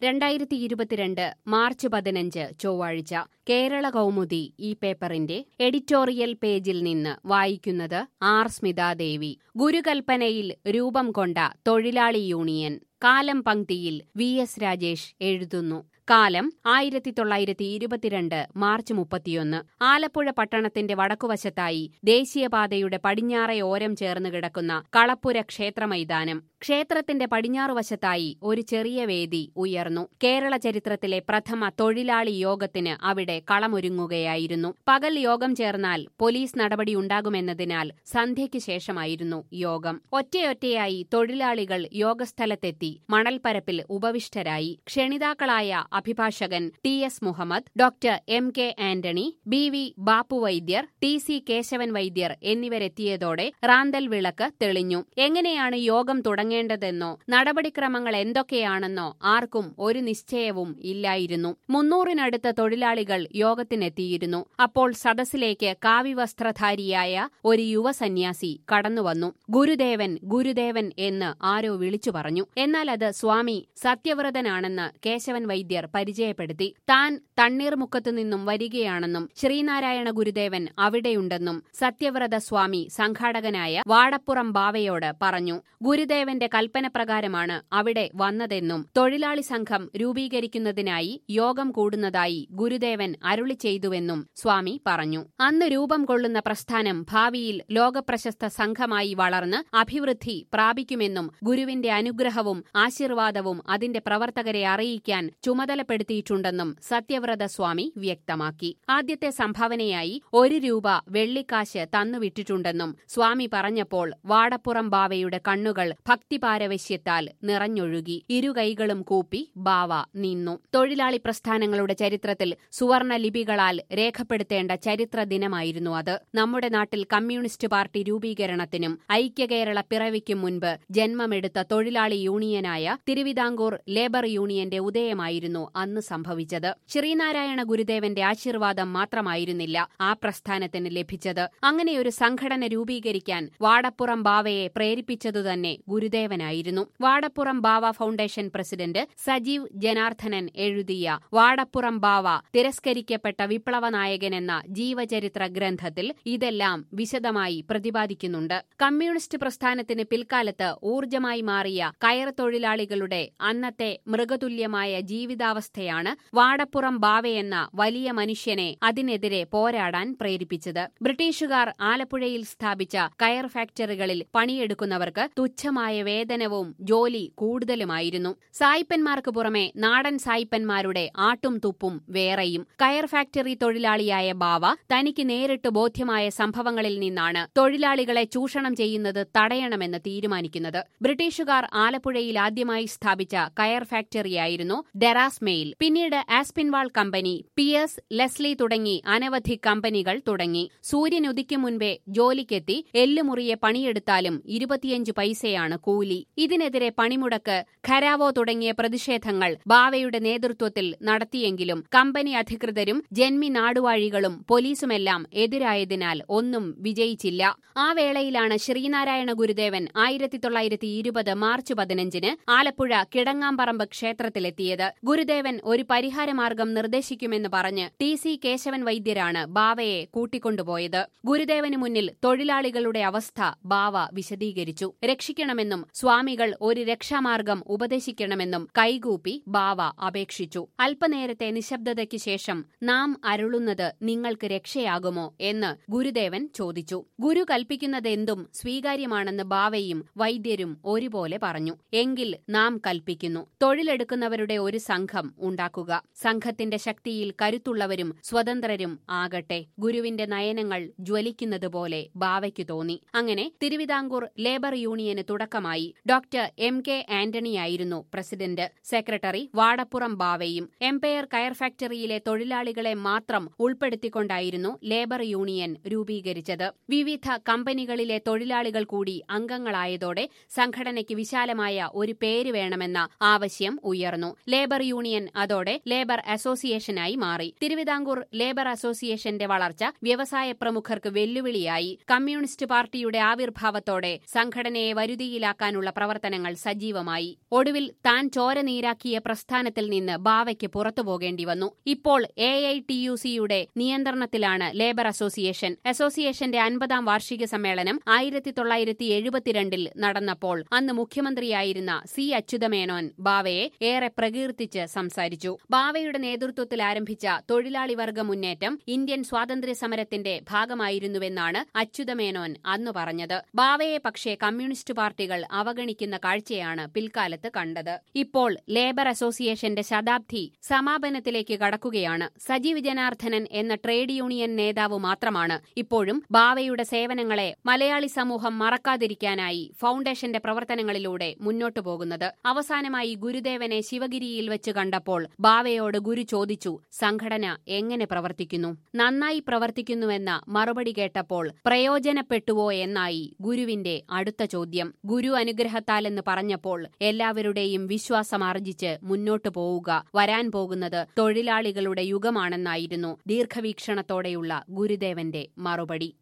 രണ്ടായിരത്തി ഇരുപത്തിരണ്ട് മാർച്ച് പതിനഞ്ച് ചൊവ്വാഴ്ച കേരള കൗമുദി ഈ പേപ്പറിന്റെ എഡിറ്റോറിയൽ പേജിൽ നിന്ന് വായിക്കുന്നത് ആർ സ്മിതാദേവി ഗുരുകൽപ്പനയിൽ രൂപം കൊണ്ട തൊഴിലാളി യൂണിയൻ കാലം പങ്ക്തിയിൽ വി എസ് രാജേഷ് എഴുതുന്നു കാലം ആയിരത്തി തൊള്ളായിരത്തി ഇരുപത്തിരണ്ട് മാർച്ച് മുപ്പത്തിയൊന്ന് ആലപ്പുഴ പട്ടണത്തിന്റെ വടക്കുവശത്തായി ദേശീയപാതയുടെ പടിഞ്ഞാറേ ഓരം ചേർന്ന് കിടക്കുന്ന കളപ്പുര ക്ഷേത്രമൈതാനം ക്ഷേത്രത്തിന്റെ പടിഞ്ഞാറുവശത്തായി ഒരു ചെറിയ വേദി ഉയർന്നു കേരള ചരിത്രത്തിലെ പ്രഥമ തൊഴിലാളി യോഗത്തിന് അവിടെ കളമൊരുങ്ങുകയായിരുന്നു പകൽ യോഗം ചേർന്നാൽ പോലീസ് നടപടിയുണ്ടാകുമെന്നതിനാൽ സന്ധ്യയ്ക്ക് ശേഷമായിരുന്നു യോഗം ഒറ്റയൊറ്റയായി തൊഴിലാളികൾ യോഗസ്ഥലത്തെത്തി മണൽപ്പരപ്പിൽ ഉപവിഷ്ടരായി ക്ഷണിതാക്കളായ അഭിഭാഷകൻ T S Muhammad doctor M K Antony B V Bappu Vaidyar T C Kesavan Vaidyar എന്നിവരെത്തിയതോടെ റാന്തൽ വിളക്ക് തെളിഞ്ഞു എങ്ങനെയാണ് യോഗം തുടങ്ങേണ്ടതെന്നോ നടപടിക്രമങ്ങൾ എന്തൊക്കെയാണെന്നോ ആർക്കും ഒരു നിശ്ചയവും ഇല്ലായിരുന്നു മുന്നൂറിനടുത്ത തൊഴിലാളികൾ യോഗത്തിനെത്തിയിരുന്നു അപ്പോൾ സദസ്സിലേക്ക് കാവിവസ്ത്രധാരിയായ ഒരു യുവസന്യാസി കടന്നുവന്നു ഗുരുദേവൻ ഗുരുദേവൻ എന്ന് ആരോ വിളിച്ചു പറഞ്ഞു എന്നാൽ അത് സ്വാമി സത്യവ്രതനാണെന്ന് കേശവൻ വൈദ്യർ പരിചയപ്പെടുത്തി താൻ തണ്ണീർമുക്കത്തു നിന്നും വരികയാണെന്നും ശ്രീനാരായണ ഗുരുദേവൻ അവിടെയുണ്ടെന്നും സത്യവ്രത സ്വാമി സംഘാടകനായ വാടപ്പുറം ബാവയോട് പറഞ്ഞു ഗുരുദേവന്റെ കൽപ്പനപ്രകാരമാണ് അവിടെ വന്നതെന്നും തൊഴിലാളി സംഘം രൂപീകരിക്കുന്നതിനായി യോഗം കൂടുന്നതായി ഗുരുദേവൻ അരുളി ചെയ്തുവെന്നും സ്വാമി പറഞ്ഞു അന്ന് രൂപം കൊള്ളുന്ന പ്രസ്ഥാനം ഭാവിയിൽ ലോകപ്രശസ്ത സംഘമായി വളർന്ന് അഭിവൃദ്ധി പ്രാപിക്കുമെന്നും ഗുരുവിന്റെ അനുഗ്രഹവും ആശീർവാദവും അതിന്റെ പ്രവർത്തകരെ അറിയിക്കാൻ ചുമതലപ്പെടുത്തിയിട്ടുണ്ടെന്നും സത്യവ്രത സ്വാമി വ്യക്തമാക്കി ആദ്യത്തെ സംഭാവനയായി ഒരു രൂപ വെള്ളിക്കാശ് തന്നുവിട്ടിട്ടുണ്ടെന്നും സ്വാമി പറഞ്ഞപ്പോൾ വാടപ്പുറം ബാവയുടെ കണ്ണുകൾ ഭക്തിപാരവശ്യത്താൽ നിറഞ്ഞൊഴുകി ഇരുകൈകളും കൂപ്പി ബാവ നിന്നു തൊഴിലാളി പ്രസ്ഥാനങ്ങളുടെ ചരിത്രത്തിൽ സുവർണ ലിപികളാൽ രേഖപ്പെടുത്തേണ്ട ചരിത്ര ദിനമായിരുന്നു അത് നമ്മുടെ നാട്ടിൽ കമ്മ്യൂണിസ്റ്റ് പാർട്ടി രൂപീകരണത്തിനും ഐക്യകേരള പിറവിക്കും മുൻപ് ജന്മമെടുത്ത തൊഴിലാളി യൂണിയനായ തിരുവിതാംകൂർ ലേബർ യൂണിയന്റെ ഉദയമായിരുന്നു അന്ന് സംഭവിച്ചത് ശ്രീനാരായണ ഗുരുദേവന്റെ ആശീർവാദം മാത്രമായിരുന്നില്ല ആ പ്രസ്ഥാനത്തിന് ലഭിച്ചത് അങ്ങനെയൊരു സംഘടന രൂപീകരിക്കാൻ വാടപ്പുറം ബാവയെ പ്രേരിപ്പിച്ചതുതന്നെ ഗുരുദേവനായിരുന്നു വാടപ്പുറം ബാവ ഫൗണ്ടേഷൻ പ്രസിഡന്റ് സജീവ് ജനാർദ്ദനൻ എഴുതിയ വാടപ്പുറം ബാവ തിരസ്കരിക്കപ്പെട്ട വിപ്ലവ നായകനെന്ന ജീവചരിത്ര ഗ്രന്ഥത്തിൽ ഇതെല്ലാം വിശദമായി പ്രതിപാദിക്കുന്നുണ്ട് കമ്മ്യൂണിസ്റ്റ് പ്രസ്ഥാനത്തിന് പിൽക്കാലത്ത് ഊർജമായി മാറിയ കയർ തൊഴിലാളികളുടെ അന്നത്തെ മൃഗതുല്യമായ ജീവിതാവസ്ഥയാണ് വാടപ്പുറം ബാവയെന്ന വലിയ മനുഷ്യനെ അതിനെതിരെ പോരാടാൻ പ്രേരിപ്പിച്ചത് ബ്രിട്ടീഷുകാർ ആലപ്പുഴയിൽ സ്ഥാപിച്ച കയർ ഫാക്ടറികളിൽ പണിയെടുക്കുന്നവർക്ക് തുച്ഛമായ വേതനവും ജോലി കൂടുതലുമായിരുന്നു സായിപ്പന്മാർക്ക് പുറമെ നാടൻ സായിപ്പന്മാരുടെ ആട്ടും തുപ്പും വേറെയും കയർ ഫാക്ടറി തൊഴിലാളിയായ ബാവ തനിക്ക് നേരിട്ട് ബോധ്യമായ സംഭവങ്ങളിൽ നിന്നാണ് തൊഴിലാളികളെ ചൂഷണം ചെയ്യുന്നത് തടയണമെന്ന് തീരുമാനിക്കുന്നത് ബ്രിട്ടീഷുകാർ ആലപ്പുഴയിൽ ആദ്യമായി സ്ഥാപിച്ച കയർ ഫാക്ടറിയായിരുന്നു ഡെറാസ് മെയിൽ പിന്നീട് ആസ്പിൻവാൾ കമ്പനി പിയേഴ്സ് ലെസ്ലി തുടങ്ങി അനവധി കമ്പനികൾ തുടങ്ങി സൂര്യൻ ഉദിക്കും മുൻപേ ജോലിക്കെത്തി എല്ലുമുറിയെ പണിയെടുത്താലും ഇരുപത്തിയഞ്ച് പൈസയാണ് കൂലി ഇതിനെതിരെ പണിമുടക്ക് ഖരാവോ തുടങ്ങിയ പ്രതിഷേധങ്ങൾ ബാവയുടെ നേതൃത്വത്തിൽ നടത്തിയെങ്കിലും കമ്പനി അധികൃതരും ജന്മി നാടുവാഴികളും പോലീസുമെല്ലാം എതിരായതിനാൽ ഒന്നും വിജയിച്ചില്ല ആ വേളയിലാണ് ശ്രീനാരായണ ഗുരുദേവൻ ആയിരത്തി തൊള്ളായിരത്തി ഇരുപത് മാർച്ച് പതിനഞ്ചിന് ആലപ്പുഴ കിടങ്ങാമ്പറമ്പ് ക്ഷേത്രത്തിലെത്തിയത് ഗുരുദേവൻ ഒരു പരിഹാരമാർഗം നിർദ്ദേശിക്കുമെന്ന് പറഞ്ഞ് ടി സി കേശവൻ വൈദ്യരാണ് ബാവയെ കൂട്ടിക്കൊണ്ടുപോയത് ഗുരുദേവന് മുന്നിൽ തൊഴിലാളികളുടെ അവസ്ഥ ബാവ വിശദീകരിച്ചു രക്ഷിക്കണമെന്നും സ്വാമികൾ ഒരു രക്ഷാമാർഗം ഉപദേശിക്കണമെന്നും കൈകൂപ്പി ബാവ അപേക്ഷിച്ചു അല്പനേരത്തെ നിശബ്ദതയ്ക്ക് ശേഷം നാം അരുളുന്നത് നിങ്ങൾക്ക് രക്ഷയാകുമോ എന്ന് ഗുരുദേവൻ ചോദിച്ചു ഗുരു കൽപ്പിക്കുന്നതെന്തും സ്വീകാര്യമാണെന്ന് ബാവയും വൈദ്യരും ഒരുപോലെ പറഞ്ഞു എങ്കിൽ നാം കൽപ്പിക്കുന്നു തൊഴിലെടുക്കുന്നവരുടെ ഒരു സംഘം ഉണ്ടാക്കുക സംഘത്തിന്റെ ശക്തിയിൽ കരുത്തുള്ളവരും സ്വതന്ത്രരും ആകട്ടെ ഗുരുവിന്റെ നയനങ്ങൾ ജ്വലിക്കുന്നതുപോലെ ബാവയ്ക്കു തോന്നി അങ്ങനെ തിരുവിതാംകൂർ ലേബർ യൂണിയന് തുടക്കമായി ഡോക്ടർ എം കെ ആന്റണിയായിരുന്നു പ്രസിഡന്റ് സെക്രട്ടറി വാടപ്പുറം ബാവയും എംപയർ കയർ ഫാക്ടറിയിലെ തൊഴിലാളികളെ മാത്രം ഉൾപ്പെടുത്തിക്കൊണ്ടായിരുന്നു ലേബർ യൂണിയൻ രൂപീകരിച്ചത് വിവിധ കമ്പനികളിലെ തൊഴിലാളികൾ കൂടി അംഗങ്ങളായതോടെ സംഘടനയ്ക്ക് വിശാലമായ ഒരു പേര് വേണമെന്ന ആവശ്യം ഉയർന്നു ലേബർ യൂണിയൻ അതോടെ ലേബർ അസോസിയേഷനായി മാറി തിരുവിതാംകൂർ ലേബർ അസോസിയേഷന്റെ വളർച്ച വ്യവസായ പ്രമുഖർക്ക് വെല്ലുവിളിയായി കമ്മ്യൂണിസ്റ്റ് പാർട്ടിയുടെ ആവിർഭാവത്തോടെ സംഘടനയെ വരുതിയിലാക്കാൻ ഇല്ലാതാക്കാനുള്ള പ്രവർത്തനങ്ങൾ സജീവമായി ഒടുവിൽ താൻ ചോര നീരാക്കിയ പ്രസ്ഥാനത്തിൽ നിന്ന് ബാവയ്ക്ക് പുറത്തുപോകേണ്ടി വന്നു ഇപ്പോൾ എ ഐ ടി യു സിയുടെ നിയന്ത്രണത്തിലാണ് ലേബർ അസോസിയേഷൻ അസോസിയേഷന്റെ അൻപതാം വാർഷിക സമ്മേളനം ആയിരത്തി തൊള്ളായിരത്തി എഴുപത്തിരണ്ടിൽ നടന്നപ്പോൾ അന്ന് മുഖ്യമന്ത്രിയായിരുന്ന സി അച്യുതമേനോൻ ബാവയെ ഏറെ പ്രകീർത്തിച്ച് സംസാരിച്ചു ബാവയുടെ നേതൃത്വത്തിൽ ആരംഭിച്ച തൊഴിലാളി വർഗ മുന്നേറ്റം ഇന്ത്യൻ സ്വാതന്ത്ര്യ സമരത്തിന്റെ ഭാഗമായിരുന്നുവെന്നാണ് അച്യുതമേനോൻ അന്ന് പറഞ്ഞത് ബാവയെ പക്ഷേ കമ്മ്യൂണിസ്റ്റ് പാർട്ടികൾ അവഗണിക്കുന്ന കാഴ്ചയാണ് പിൽക്കാലത്ത് കണ്ടത് ഇപ്പോൾ ലേബർ അസോസിയേഷന്റെ ശതാബ്ദി സമാപനത്തിലേക്ക് കടക്കുകയാണ് സജീവ് ജനാർദ്ദനൻ എന്ന ട്രേഡ് യൂണിയൻ നേതാവ് മാത്രമാണ് ഇപ്പോഴും ബാവയുടെ സേവനങ്ങളെ മലയാളി സമൂഹം മറക്കാതിരിക്കാനായി ഫൗണ്ടേഷന്റെ പ്രവർത്തനങ്ങളിലൂടെ മുന്നോട്ടു പോകുന്നത് അവസാനമായി ഗുരുദേവനെ ശിവഗിരിയിൽ വെച്ച് കണ്ടപ്പോൾ ബാവയോട് ഗുരു ചോദിച്ചു സംഘടന എങ്ങനെ പ്രവർത്തിക്കുന്നു നന്നായി പ്രവർത്തിക്കുന്നുവെന്ന മറുപടി കേട്ടപ്പോൾ പ്രയോജനപ്പെട്ടുവോ എന്നായി ഗുരുവിന്റെ അടുത്ത ചോദ്യം ഗുരു അനുഗ്രഹത്താലെന്ന് പറഞ്ഞപ്പോൾ എല്ലാവരുടെയും വിശ്വാസമാർജിച്ച് മുന്നോട്ടു പോവുക വരാൻ പോകുന്നത് തൊഴിലാളികളുടെ യുഗമാണെന്നായിരുന്നു ദീർഘവീക്ഷണത്തോടെയുള്ള ഗുരുദേവന്റെ മറുപടി